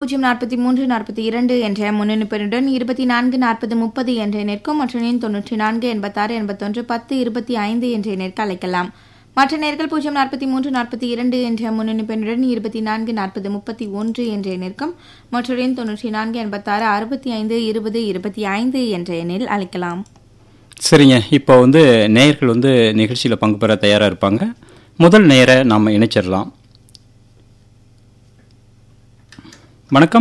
பூஜ்ஜியம் நாற்பத்தி மூன்று நாற்பத்தி இரண்டு என்ற முன்னெடுப்புடன் இருபத்தி நான்கு நாற்பது முப்பது என்ற எண்ணிற்கும் மற்ற எண் தொன்னூற்றி நான்கு எண்பத்தாறு எண்பத்தொன்று பத்து இருபத்தி ஐந்து என்ற எண்ணிற்கு அழைக்கலாம் மற்ற நேர்கள் பூஜ்ஜியம் நாற்பத்தி மூன்று நாற்பத்தி இரண்டு என்ற முன்னெடுப்புடன் இருபத்தி நான்கு நாற்பது முப்பத்தி ஒன்று என்ற எண்ணிற்கும் மற்றொரு எண் தொன்னூற்றி நான்கு எண்பத்தாறு அறுபத்தி ஐந்து இருபது இருபத்தி ஐந்து என்ற எண்ணில் அழைக்கலாம் சரிங்க இப்போ வந்து நேயர்கள் வந்து நிகழ்ச்சியில் பங்கு பெற தயாராக இருப்பாங்க முதல் நேயரை நாம் இணைச்சிடலாம் வணக்கம்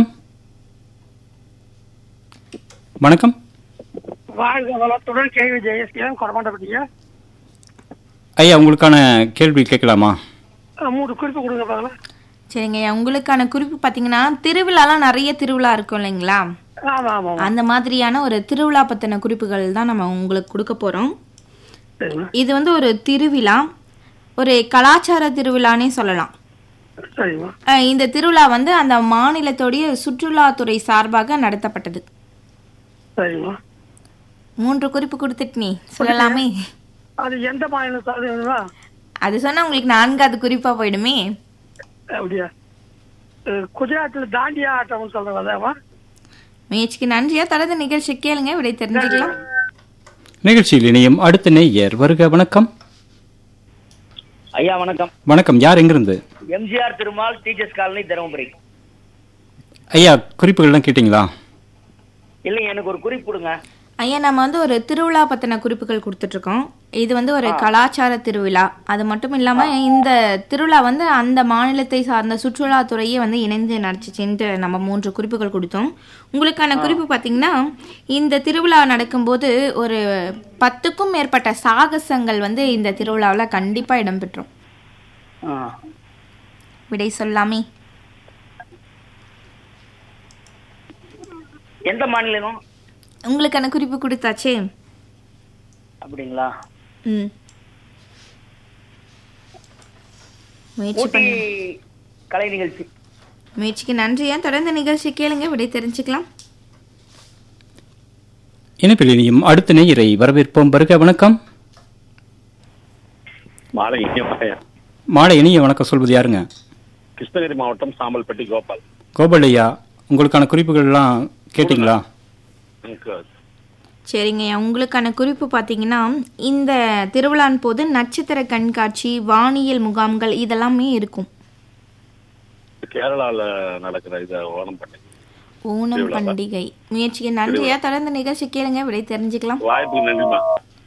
வணக்கம் வாழ்க வளத்துடன் கேள்வி ஜெயஸ்கீலன் கொடமாட்டப்பட்டீங்க ஐயா உங்களுக்கான கேள்வி கேட்கலாமா மூணு குறிப்பு கொடுங்க பாக்கலாம் சரிங்க உங்களுக்கான குறிப்பு பார்த்தீங்கன்னா திருவிழாலாம் நிறைய திருவிழா இருக்கும் இல்லைங்களா ஆமா ஆமா ஆமா அந்த மாதிரியான ஒரு திருவிழா பற்றின குறிப்புகள் தான் நம்ம உங்களுக்கு கொடுக்க போகிறோம் சரிங்க இது வந்து ஒரு திருவிழா ஒரு கலாச்சார திருவிழானே சொல்லலாம் சரிம்மா அஹ் இந்த திருவிழா வந்து அந்த மாநிலத்துடைய சுற்றுலாத்துறை சார்பாக நடத்தப்பட்டது சரிம்மா மூன்று குறிப்பு கொடுத்துட்டு நீ சொல்லலாமே அது எந்த மாநிலம் சாதனைங்களா அது சொன்னா உங்களுக்கு நான்காவது குறிப்பா போயிடுமே அப்படியா அஹ், குஜராத்தில் தாண்டியா ஆட்டம்னு சொல்றேன் அதாம்மா முயற்சிக்கு நன்றியா தொடர்ந்து நிகழ்ச்சி கேளுங்க விடை தெரிஞ்சுக்கலாம் நிகழ்ச்சியில் இணையும் அடுத்த நேயர் வருக வணக்கம் ஐயா வணக்கம் வணக்கம் யார் எங்கிருந்து எம்ஜிஆர் திருமால் டீச்சர்ஸ் காலனி தருமபுரி ஐயா குறிப்புகள்லாம் கேட்டிங்களா இல்லைங்க எனக்கு ஒரு குறிப்பு கொடுங்க ஐயா நம்ம வந்து ஒரு திருவிழா பத்தின குறிப்புகள் கொடுத்துட்டு இருக்கோம் இது வந்து ஒரு கலாச்சார திருவிழா அது மட்டும் இல்லாம இந்த திருவிழா வந்து அந்த மாநிலத்தை சார்ந்த சுற்றுலாத்துறையே வந்து இணைந்து நடந்துச்சுன்ட்டு நம்ம மூன்று குறிப்புகள் கொடுத்தோம் உங்களுக்கான குறிப்பு பார்த்தீங்கன்னா இந்த திருவிழா நடக்கும்போது ஒரு பத்துக்கும் மேற்பட்ட சாகசங்கள் வந்து இந்த திருவிழாவில் கண்டிப்பா இடம்பெற்றும் ஆ. விடை சொல்லாமே எந்த மாநிலம் உங்களுக்கான குறிப்பு கொடுத்தாச்சே அப்படிங்களா ம் முயற்சி ஊட்டி பண்ணு கலை நிகழ்ச்சி முயற்சிக்கு நன்றியா தொடர்ந்து நிகழ்ச்சி கேளுங்க விடை தெரிஞ்சுக்கலாம் இணைப்பில் இணையும் அடுத்த நேயரை வரவேற்போம் வருக வணக்கம் மாலை இனிய மாலையா மாலை இனிய வணக்கம் சொல்வது யாருங்க கிருஷ்ணகிரி மாவட்டம் சாம்பல்பட்டி கோபால் கோபால் ஐயா உங்களுக்கான குறிப்புகள்லாம் கேட்டிங்களா எனக்கு சரிங்க உங்களுக்கான குறிப்பு பார்த்தீங்கன்னா இந்த திருவிழான் போது நட்சத்திர கண்காட்சி வானியல் முகாம்கள் இதெல்லாமே இருக்கும் கேரளால நடக்கிற இத ஓணம் பண்ணி ஓணம் பண்டிகை முயற்சிக்கு நன்றியா தொடர்ந்து நிகழ்ச்சி கேளுங்க விடை தெரிஞ்சுக்கலாம் வாய்ப்பு நன்றிமா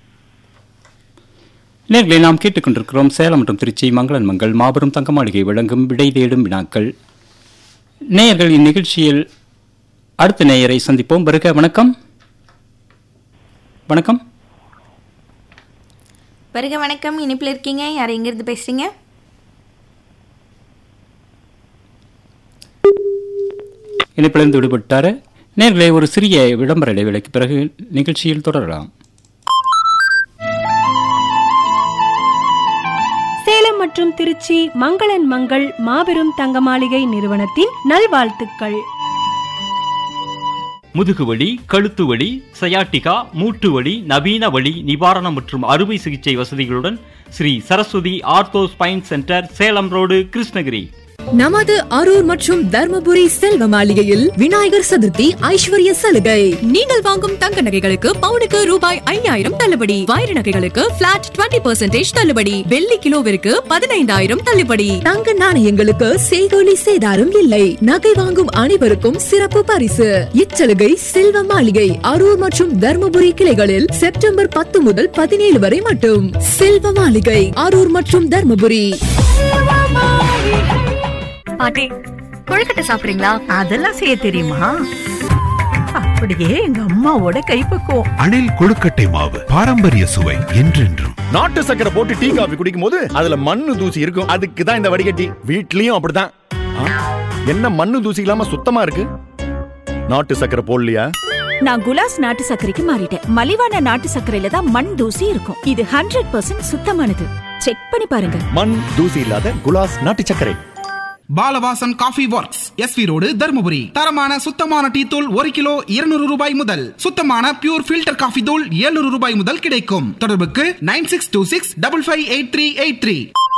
நேர்களை நாம் கேட்டுக்கொண்டிருக்கிறோம் சேலம் மற்றும் திருச்சி மங்களன் மங்கள் மாபெரும் தங்க மாளிகை வழங்கும் விடை தேடும் வினாக்கள் நேயர்கள் இந்நிகழ்ச்சியில் அடுத்த நேயரை சந்திப்போம் வருக வணக்கம் வணக்கம் வருக வணக்கம் இனிப்பில் இருக்கீங்க யார் எங்கிருந்து பேசுறீங்க இணைப்பிலிருந்து விடுபட்டாரு நேர்களை ஒரு சிறிய விளம்பர இடைவேளைக்கு பிறகு நிகழ்ச்சியில் தொடரலாம் சேலம் மற்றும் திருச்சி மங்களன் மங்கள் மாபெரும் தங்க மாளிகை நிறுவனத்தின் நல்வாழ்த்துக்கள் முதுகுவலி கழுத்து வலி சயாட்டிகா மூட்டு வலி நவீன வலி நிவாரணம் மற்றும் அறுவை சிகிச்சை வசதிகளுடன் Sri Saraswathi ortho spine centre Salem road Krishnagiri நமது அரூர் மற்றும் தர்மபுரி செல்வ மாளிகையில் விநாயகர் சதுர்த்தி ஐஸ்வர்ய சலுகை நீங்கள் வாங்கும் தங்க நகைகளுக்கு பவுனுக்கு ரூபாய் ஐயாயிரம் தள்ளுபடி வைர நகைகளுக்கு பிளாட் 20% தள்ளுபடி வெள்ளி கிலோவிற்கு பதினைந்தாயிரம் தள்ளுபடி தங்க நாணயங்களுக்கு செய்கோலி சேதாரம் இல்லை நகை வாங்கும் அனைவருக்கும் சிறப்பு பரிசு இச்சலுகை செல்வ மாளிகை அரூர் மற்றும் தர்மபுரி கிளைகளில் செப்டம்பர் பத்து முதல் பதினேழு வரை மட்டும் செல்வ மாளிகை அரூர் மற்றும் தர்மபுரி பாட்டி கொழுக்கட்டை சாப்பிடுறீங்களா அதெல்லாம் செய்ய தெரியுமா அப்படியே எங்க அம்மாவோட கைப்பக்குவம் அணில் கொழுக்கட்டை மாவு பாரம்பரிய சுவை என்றென்றும் நாட்டு சக்கரை போட்டு டீ காபி குடிக்கும் போது அதுல மண்ணு தூசி இருக்கும் அதுக்கு தான் இந்த வடிகட்டி வீட்லயும் அப்படிதான் ஆ, என்ன மண்ணு தூசி இல்லாம சுத்தமா இருக்கு நாட்டு சக்கரை போடலையா நான் குலாஸ் நாட்டு சர்க்கரைக்கு மாறிட்டேன் மலிவான நாட்டு சர்க்கரையில தான் மண் தூசி இருக்கும் இது ஹண்ட்ரட் பர்சன்ட் சுத்தமானது செக் பண்ணி பாருங்க மண் தூசி இல்லாத குலாஸ் நாட்டு சர்க்கரை Balavasan coffee works SV road Dharmapuri தரமான சுத்தமான டீ தூள் ஒரு கிலோ இருநூறு ரூபாய் முதல் சுத்தமான பியூர் ஃபில்டர் காஃபி தூள் 700 ரூபாய் முதல் கிடைக்கும் தொடர்புக்கு nine six two six double five eight three eight three